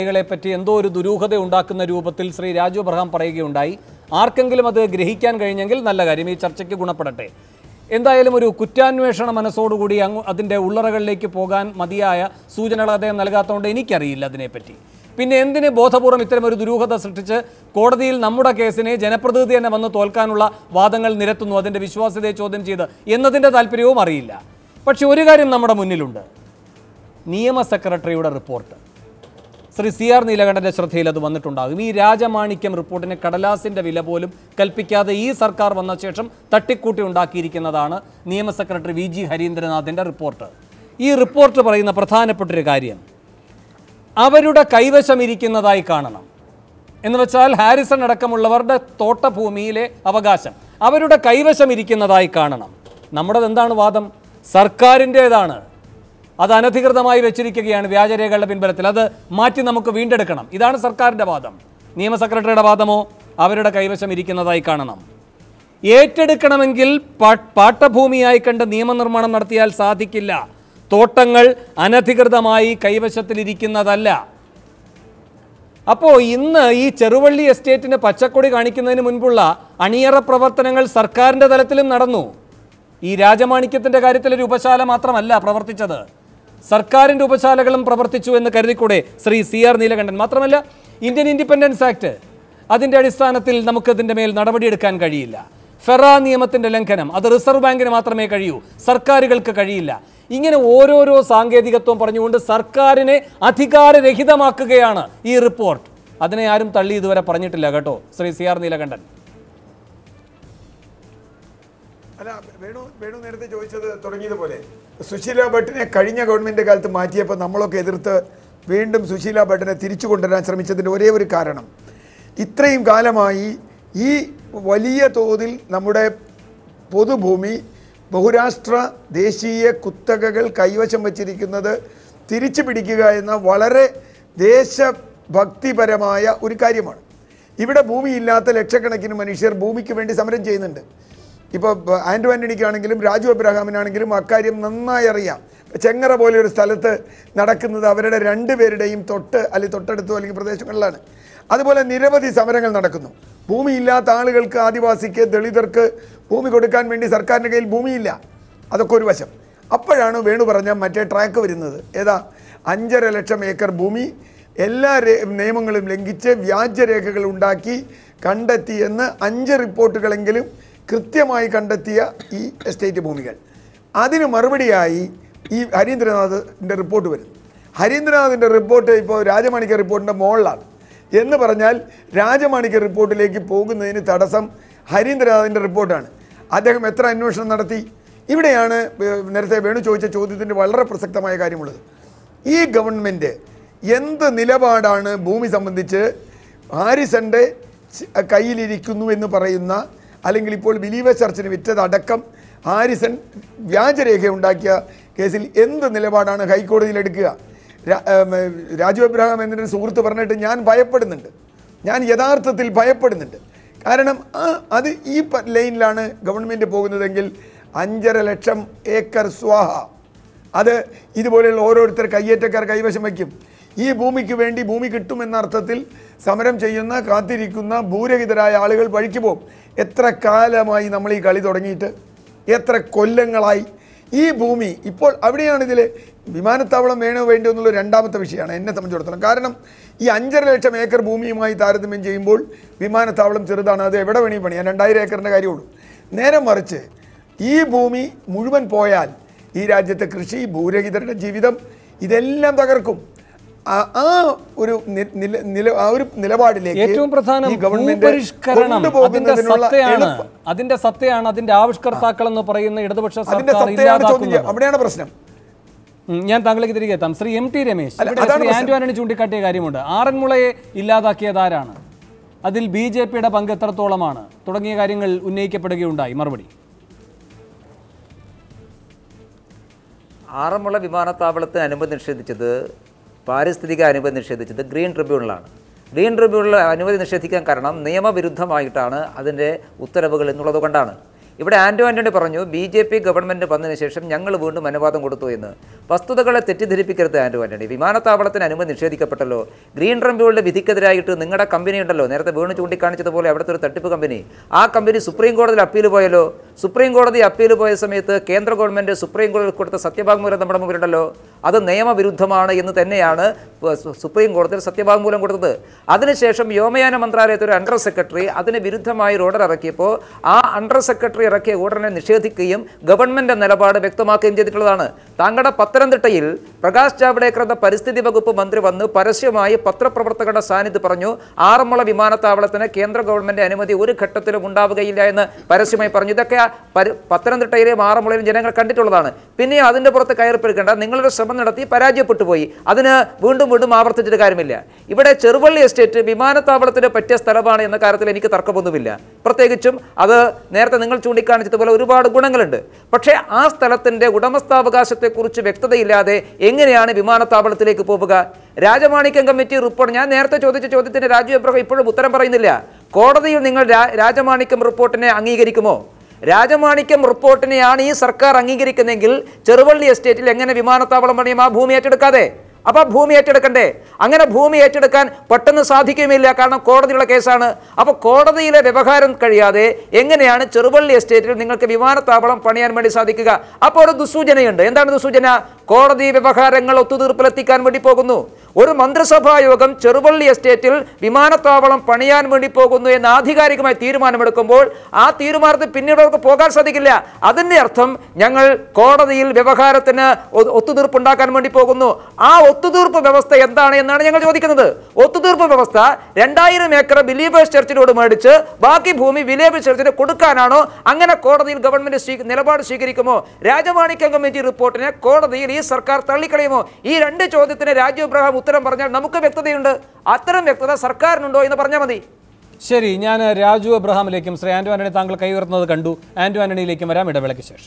കളെ പറ്റി എന്തോ ഒരു ദുരൂഹത ഉണ്ടാക്കുന്ന രൂപത്തിൽ ശ്രീ രാജു അബ്രഹാം പറയുകയുണ്ടായി ആർക്കെങ്കിലും അത് ഗ്രഹിക്കാൻ കഴിഞ്ഞെങ്കിൽ നല്ല കാര്യം ഈ ചർച്ചയ്ക്ക് ഗുണപ്പെടട്ടെ എന്തായാലും ഒരു കുറ്റാന്വേഷണ മനസ്സോടുകൂടി അങ്ങ് അതിൻ്റെ ഉള്ളറകളിലേക്ക് പോകാൻ മതിയായ സൂചനകൾ അദ്ദേഹം നൽകാത്തതുകൊണ്ട് എനിക്കറിയില്ല അതിനെപ്പറ്റി പിന്നെ എന്തിന് ബോധപൂർവം ഇത്തരം ഒരു ദുരൂഹത സൃഷ്ടിച്ച് കോടതിയിൽ നമ്മുടെ കേസിനെ ജനപ്രതിനിധി തന്നെ വന്ന് തോൽക്കാനുള്ള വാദങ്ങൾ നിരത്തുന്നു അതിൻ്റെ വിശ്വാസ്യതയെ ചോദ്യം ചെയ്ത് എന്നതിൻ്റെ താല്പര്യവും അറിയില്ല പക്ഷെ ഒരു കാര്യം നമ്മുടെ മുന്നിലുണ്ട് നിയമ സെക്രട്ടറിയുടെ റിപ്പോർട്ട് ശ്രീ സി ആർ നീലകണ്ഠന്റെ ശ്രദ്ധയിൽ അത് വന്നിട്ടുണ്ടാകും ഈ രാജമാണിക്യം റിപ്പോർട്ടിന് കടലാസിന്റെ വില പോലും കൽപ്പിക്കാതെ ഈ സർക്കാർ വന്ന ശേഷം തട്ടിക്കൂട്ടി ഉണ്ടാക്കിയിരിക്കുന്നതാണ് നിയമ സെക്രട്ടറി വി ജി ഹരീന്ദ്രനാഥിന്റെ റിപ്പോർട്ട് ഈ റിപ്പോർട്ട് പറയുന്ന പ്രധാനപ്പെട്ടൊരു കാര്യം അവരുടെ കൈവശം ഇരിക്കുന്നതായി കാണണം എന്ന് വെച്ചാൽ ഹാരിസൺ അടക്കമുള്ളവരുടെ തോട്ടഭൂമിയിലെ അവകാശം അവരുടെ കൈവശം ഇരിക്കുന്നതായി കാണണം നമ്മുടേത് എന്താണ് വാദം സർക്കാരിൻ്റേതാണ് അത് അനധികൃതമായി വെച്ചിരിക്കുകയാണ് വ്യാജരേഖകളുടെ പിൻബലത്തിൽ അത് മാറ്റി നമുക്ക് വീണ്ടെടുക്കണം ഇതാണ് സർക്കാരിൻ്റെ വാദം നിയമ സെക്രട്ടറിയുടെ വാദമോ അവരുടെ കൈവശം ഇരിക്കുന്നതായി കാണണം ഏറ്റെടുക്കണമെങ്കിൽ പാ- പാട്ടഭൂമിയായി കണ്ട് നിയമനിർമ്മാണം നടത്തിയാൽ സാധിക്കില്ല തോട്ടങ്ങൾ അനധികൃതമായി കൈവശത്തിലിരിക്കുന്നതല്ല അപ്പോൾ ഇന്ന് ഈ ചെറുവള്ളി എസ്റ്റേറ്റിന് പച്ചക്കൊടി കാണിക്കുന്നതിന് മുൻപുള്ള അണിയറ പ്രവർത്തനങ്ങൾ സർക്കാരിൻ്റെ തലത്തിലും നടന്നു ഈ രാജമാണിക്യത്തിൻ്റെ കാര്യത്തിൽ ഒരു ഉപശാല മാത്രമല്ല പ്രവർത്തിച്ചത് സർക്കാരിൻ്റെ ഉപശാലകളും പ്രവർത്തിച്ചു എന്ന് കരുതിക്കൂടെ ശ്രീ സി ആർ നീലകണ്ഠൻ മാത്രമല്ല ഇന്ത്യൻ ഇൻഡിപെൻഡൻസ് ആക്ട് അതിൻ്റെ അടിസ്ഥാനത്തിൽ നമുക്കതിൻ്റെ മേൽ നടപടിയെടുക്കാൻ കഴിയില്ല ഫെറ നിയമത്തിൻ്റെ ലംഘനം അത് റിസർവ് ബാങ്കിന് മാത്രമേ കഴിയൂ സർക്കാരുകൾക്ക് കഴിയില്ല ഇങ്ങനെ ഓരോരോ സാങ്കേതികത്വം പറഞ്ഞുകൊണ്ട് സർക്കാരിനെ അധികാരരഹിതമാക്കുകയാണ് ഈ റിപ്പോർട്ട് അതിനെ ആരും തള്ളി ഇതുവരെ പറഞ്ഞിട്ടില്ല കേട്ടോ ശ്രീ സി ആർ നീലകണ്ഠൻ അല്ല വേണു വേണു നേരത്തെ ചോദിച്ചത് തുടങ്ങിയതുപോലെ സുശീല ഭട്ടിനെ കഴിഞ്ഞ ഗവൺമെന്റ് കാലത്ത് മാറ്റിയപ്പോൾ നമ്മളൊക്കെ എതിർത്ത് വീണ്ടും സുശീല ഭട്ടിനെ തിരിച്ചു കൊണ്ടുവരാൻ ശ്രമിച്ചതിൻ്റെ ഒരേ ഒരു കാരണം ഇത്രയും കാലമായി ഈ വലിയ തോതിൽ നമ്മുടെ പൊതുഭൂമി ബഹുരാഷ്ട്ര ദേശീയ കുത്തകകൾ കൈവശം വച്ചിരിക്കുന്നത് തിരിച്ചു പിടിക്കുക എന്ന വളരെ ദേശഭക്തിപരമായ ഒരു കാര്യമാണ് ഇവിടെ ഭൂമിയില്ലാത്ത ലക്ഷക്കണക്കിന് മനുഷ്യർ ഭൂമിക്ക് വേണ്ടി സമരം ചെയ്യുന്നുണ്ട് ഇപ്പോൾ ആൻഡ്രു ആൻ്റണിക്കാണെങ്കിലും രാജു അബ്രഹാമിനാണെങ്കിലും അക്കാര്യം നന്നായി അറിയാം ചെങ്ങറ പോലെ ഒരു സ്ഥലത്ത് നടക്കുന്നത് അവരുടെ രണ്ടുപേരുടെയും തൊട്ട് അല്ലെങ്കിൽ തൊട്ടടുത്തോ അല്ലെങ്കിൽ പ്രദേശങ്ങളിലാണ് അതുപോലെ നിരവധി സമരങ്ങൾ നടക്കുന്നു ഭൂമിയില്ലാത്ത ആളുകൾക്ക് ആദിവാസിക്ക് ദളിതർക്ക് ഭൂമി കൊടുക്കാൻ വേണ്ടി സർക്കാരിൻ്റെ കയ്യിൽ ഭൂമിയില്ല അതൊക്കെ ഒരു വശം അപ്പോഴാണ് വേണു പറഞ്ഞ മറ്റേ ട്രാക്ക് വരുന്നത് ഏതാ അഞ്ചര ലക്ഷം ഏക്കർ ഭൂമി എല്ലാ രേ- നിയമങ്ങളും ലംഘിച്ച് വ്യാജരേഖകൾ ഉണ്ടാക്കി കണ്ടെത്തി എന്ന് അഞ്ച് റിപ്പോർട്ടുകളെങ്കിലും കൃത്യമായി കണ്ടെത്തിയ ഈ എസ്റ്റേറ്റ് ഭൂമികൾ അതിന് മറുപടിയായി ഈ ഹരീന്ദ്രനാഥിൻ്റെ റിപ്പോർട്ട് വരുന്നു ഹരീന്ദ്രനാഥിൻ്റെ റിപ്പോർട്ട് ഇപ്പോൾ രാജമാണിക്യ റിപ്പോർട്ടിൻ്റെ മുകളിലാണ് എന്ന് പറഞ്ഞാൽ രാജമാണിക്യ റിപ്പോർട്ടിലേക്ക് പോകുന്നതിന് തടസ്സം ഹരീന്ദ്രനാഥിൻ്റെ റിപ്പോർട്ടാണ് അദ്ദേഹം എത്ര അന്വേഷണം നടത്തി ഇവിടെയാണ് ഏർ, നേരത്തെ വേണു ചോദിച്ച ചോദ്യത്തിൻ്റെ വളരെ പ്രസക്തമായ കാര്യമുള്ളത് ഈ ഗവൺമെൻറ് എന്ത് നിലപാടാണ് ഭൂമി സംബന്ധിച്ച് ഹാരിസന്റെ ച- കയ്യിലിരിക്കുന്നു എന്ന് പറയുന്ന അല്ലെങ്കിൽ ഇപ്പോൾ ബിലീവേഴ്സ് ചർച്ചിന് വിറ്റതടക്കം ഹാരിസൺ വ്യാജരേഖ ഉണ്ടാക്കിയ കേസിൽ എന്ത് നിലപാടാണ് ഹൈക്കോടതിയിൽ എടുക്കുക രാ- ഏം, രാജു അബ്രഹാം എന്നൊരു സുഹൃത്ത് പറഞ്ഞിട്ട് ഞാൻ ഭയപ്പെടുന്നുണ്ട് ഞാൻ യഥാർത്ഥത്തിൽ ഭയപ്പെടുന്നുണ്ട് കാരണം ആ അത് ഈ പ- ലൈനിലാണ് ഗവൺമെൻറ് പോകുന്നതെങ്കിൽ അഞ്ചര ലക്ഷം ഏക്കർ സ്വാഹ അത് ഇതുപോലെയുള്ള ഓരോരുത്തർ കയ്യേറ്റക്കാർ കൈവശം വയ്ക്കും ഈ ഭൂമിക്ക് വേണ്ടി ഭൂമി കിട്ടുമെന്ന അർത്ഥത്തിൽ സമരം ചെയ്യുന്ന കാത്തിരിക്കുന്ന ഭൂരഹിതരായ ആളുകൾ വഴിക്ക് പോകും എത്ര കാലമായി നമ്മൾ ഈ കളി തുടങ്ങിയിട്ട് എത്ര കൊല്ലങ്ങളായി ഈ ഭൂമി ഇപ്പോൾ അവിടെയാണ് ഇതിൽ വിമാനത്താവളം വേണോ വേണ്ടോ എന്നുള്ള രണ്ടാമത്തെ വിഷയമാണ് എന്നെ സംബന്ധിച്ചിടത്തോളം കാരണം ഈ അഞ്ചര ലക്ഷം ഏക്കർ ഭൂമിയുമായി താരതമ്യം ചെയ്യുമ്പോൾ വിമാനത്താവളം ചെറുതാണ് അത് എവിടെ വേണമെങ്കിൽ പണിയാൻ രണ്ടായിരം ഏക്കറിൻ്റെ കാര്യമുള്ളൂ നേരെ മറിച്ച് ഈ ഭൂമി മുഴുവൻ പോയാൽ ഈ രാജ്യത്തെ കൃഷി ഭൂരഹിതരുടെ ജീവിതം ഇതെല്ലാം തകർക്കും ആ- ആ ഒരു നി- നില നില- ആ ഒരു നിലപാടിലേക്ക് ഏറ്റവും പ്രധാനം ഈ ഗവൺമെന്റ് ഭൂപരിഷ്കരണം അതിന്റെ കൊണ്ടുപോകുന്നതിനുള്ള സത്തയാണ് എളുപ്പ- അതിന്റെ സത്തയാണ് അതിന്റെ ആവിഷ്കർത്താക്കൾ എന്ന് പറയുന്ന ഇടതുപക്ഷ അതിന്റെ സർക്കാർ സത്തയാണ് ചോദ്യം ചെയ്യുക. ഇല്ലാതാക്കുന്നത് അവിടെയാണ് പ്രശ്നം ഉം, ഞാൻ താങ്കളേക്ക് തിരികെ എത്താം ശ്രീ എം ടി രമേശ് അല്ല, ഇവിടെ അതാണ് ശ്രീ പ്രശ്നം. ആന്റോ ആന്റണി ചൂണ്ടിക്കാട്ടിയ കാര്യമുണ്ട് ആറന്മുളയെ ഇല്ലാതാക്കിയത് ആരാണ് അതിൽ ബി ജെ പിയുടെ പങ്ക് എത്രത്തോളമാണ് തുടങ്ങിയ കാര്യങ്ങൾ ഉന്നയിക്കപ്പെടുകയുണ്ടായി മറുപടി ആറന്മുള വിമാനത്താവളത്തിന് അനുമതി നിഷേധിച്ചത് പാരിസ്ഥിതിക അനുമതി നിഷേധിച്ചത് ഗ്രീൻ ട്രിബ്യൂണലാണ് ഗ്രീൻ ട്രിബ്യൂണൽ അനുമതി നിഷേധിക്കാൻ കാരണം നിയമവിരുദ്ധമായിട്ടാണ് അതിൻ്റെ ഉത്തരവുകൾ എന്നുള്ളത് കൊണ്ടാണ് ഇവിടെ ആന്റോ ആന്റണി പറഞ്ഞു ബി ജെ പി ഗവൺമെന്റ് വന്നതിന് ശേഷം ഞങ്ങൾ വീണ്ടും അനുവാദം കൊടുത്തു എന്ന് വസ്തുതകളെ തെറ്റിദ്ധരിപ്പിക്കരുത് ആന്റോ ആന്റണി വിമാനത്താവളത്തിന് അനുമതി നിഷേധിക്കപ്പെട്ടല്ലോ ഗ്രീൻ ട്രിബ്യൂണലിന്റെ വിധിക്കെതിരായിട്ട് നിങ്ങളുടെ കമ്പനി ഉണ്ടല്ലോ നേരത്തെ വീണ് ചൂണ്ടിക്കാണിച്ചതുപോലെ അവിടുത്തെ ഒരു തട്ടിപ്പ് കമ്പനി ആ കമ്പനി സുപ്രീം കോടതിയിൽ അപ്പീൽ പോയല്ലോ സുപ്രീം കോടതി അപ്പീൽ പോയ സമയത്ത് കേന്ദ്ര ഗവൺമെന്റ് സുപ്രീം കോടതിയിൽ കൊടുത്ത സത്യവാങ്മൂലം നമ്മുടെ മുമ്പിലുണ്ടല്ലോ അത് നിയമവിരുദ്ധമാണ് എന്ന് തന്നെയാണ് സു- സുപ്രീം കോടതിയിൽ സത്യവാങ്മൂലം കൊടുത്തത് അതിനുശേഷം വ്യോമയാന മന്ത്രാലയത്തിൽ ഒരു അണ്ടർ സെക്രട്ടറി അതിന് വിരുദ്ധമായി ഒരു ഓർഡർ ഇറക്കിയപ്പോൾ ആ അണ്ടർ സെക്രട്ടറി ഇറക്കിയ ഓർഡറിനെ നിഷേധിക്കുകയും ഗവൺമെന്റ് നിലപാട് വ്യക്തമാക്കുകയും ചെയ്തിട്ടുള്ളതാണ് താങ്കളുടെ പത്തനംതിട്ടയിൽ പ്രകാശ് ജാവ്ഡേക്കർ എന്ന പരിസ്ഥിതി വകുപ്പ് മന്ത്രി വന്ന് പരസ്യമായി പത്രപ്രവർത്തകരുടെ സാന്നിധ്യം പറഞ്ഞു ആറന്മുള വിമാനത്താവളത്തിന് കേന്ദ്ര ഗവൺമെന്റ് അനുമതി ഒരു ഘട്ടത്തിലും ഉണ്ടാവുകയില്ല എന്ന് പരസ്യമായി പറഞ്ഞു ഇതൊക്കെ ആ പര- പത്തനംതിട്ടയിലെയും ആറന്മുളയിലും ജനങ്ങൾ കണ്ടിട്ടുള്ളതാണ് പിന്നെ അതിന്റെ പുറത്ത് കയറിപ്പിടിക്കേണ്ട നിങ്ങളൊരു ശ്രമം നടത്തി പരാജയപ്പെട്ടു പോയി അതിന് വീണ്ടും വീണ്ടും ആവർത്തിച്ചിട്ട് കാര്യമില്ല ഇവിടെ ചെറുവള്ളി എസ്റ്റേറ്റ് വിമാനത്താവളത്തിന് പറ്റിയ സ്ഥലമാണ് എന്ന കാര്യത്തിൽ എനിക്ക് തർക്കമൊന്നുമില്ല പ്രത്യേകിച്ചും അത് നേരത്തെ നിങ്ങൾ ചൂണ്ടിക്കാണിച്ചതുപോലെ ഒരുപാട് ഗുണങ്ങളുണ്ട് പക്ഷേ ആ സ്ഥലത്തിന്റെ ഉടമസ്ഥാവകാശത്തെക്കുറിച്ച് വ്യക്തതയില്ലാതെ എങ്ങനെയാണ് വിമാനത്താവളത്തിലേക്ക് പോവുക രാജമാണിക്യം കമ്മിറ്റി റിപ്പോർട്ട് ഞാൻ നേരത്തെ ചോദിച്ച ചോദ്യത്തിന് രാജു എബ്രഹം ഇപ്പോഴും ഉത്തരം പറയുന്നില്ല കോടതിയിൽ നിങ്ങൾ രാ- രാജമാണിക്യം റിപ്പോർട്ടിനെ അംഗീകരിക്കുമോ രാജമാണിക്യം റിപ്പോർട്ടിനെയാണ് ഈ സർക്കാർ അംഗീകരിക്കുന്നെങ്കിൽ ചെറുവള്ളി എസ്റ്റേറ്റിൽ എങ്ങനെ വിമാനത്താവളം പണിയും ആ ഭൂമി ഏറ്റെടുക്കാതെ അപ്പൊ ആ ഭൂമി ഏറ്റെടുക്കണ്ടേ അങ്ങനെ ഭൂമി ഏറ്റെടുക്കാൻ പെട്ടെന്ന് സാധിക്കുകയുമില്ല കാരണം കോടതിയുള്ള കേസാണ് അപ്പോൾ കോടതിയിലെ വ്യവഹാരം കഴിയാതെ എങ്ങനെയാണ് ചെറുവള്ളി എസ്റ്റേറ്റിൽ നിങ്ങൾക്ക് വിമാനത്താവളം പണിയാൻ വേണ്ടി സാധിക്കുക അപ്പോൾ ഒരു ദുസൂചനയുണ്ട് എന്താണ് ദുസൂചന കോടതി വ്യവഹാരങ്ങൾ ഒത്തുതീർപ്പിലെത്തിക്കാൻ വേണ്ടി പോകുന്നു ഒരു മന്ത്രിസഭാ യോഗം ചെറുവള്ളി എസ്റ്റേറ്റിൽ വിമാനത്താവളം പണിയാൻ വേണ്ടി പോകുന്നു എന്ന് ആധികാരികമായി തീരുമാനമെടുക്കുമ്പോൾ ആ തീരുമാനത്തിൽ പിന്നീട് അവർക്ക് പോകാൻ സാധിക്കില്ല അതിന്റെ അർത്ഥം ഞങ്ങൾ കോടതിയിൽ വ്യവഹാരത്തിന് ഒ- ഒത്തുതീർപ്പുണ്ടാക്കാൻ വേണ്ടി പോകുന്നു ആ ഒത്തുതീർപ്പ് വ്യവസ്ഥ എന്താണ് എന്നാണ് ഞങ്ങൾ ചോദിക്കുന്നത് ഒത്തുതീർപ്പ് വ്യവസ്ഥ രണ്ടായിരം ഏക്കർ ബിലീവേഴ്സ് ചർച്ചിനോട് മേടിച്ച് ബാക്കി ഭൂമി വില്ലേജ് ചർച്ചിന് കൊടുക്കാനാണോ അങ്ങനെ കോടതിയിൽ ഗവൺമെന്റ് സ്വീ- നിലപാട് സ്വീകരിക്കുമോ രാജമാണിക്യം കമ്മിറ്റി റിപ്പോർട്ടിനെ കോടതിയിൽ ഈ സർക്കാർ തള്ളിക്കളയുമോ ഈ രണ്ട് ചോദ്യത്തിന് രാജു ഇബ്രഹാം ഉത്തരം പറഞ്ഞാൽ നമുക്ക് വ്യക്തതയുണ്ട് അത്തരം വ്യക്തത സർക്കാരിനുണ്ടോ എന്ന് പറഞ്ഞാൽ മതി ശരി ഞാൻ രാജു എബ്രഹാമിലേക്കും ശ്രീ ആന്റോ ആന്റണി താങ്കൾ കൈ ഉയർത്തുന്നത് കണ്ടു ആന്റോ ആന്റണിയിലേക്കും വരാം ഇടവേളയ്ക്ക് ശേഷം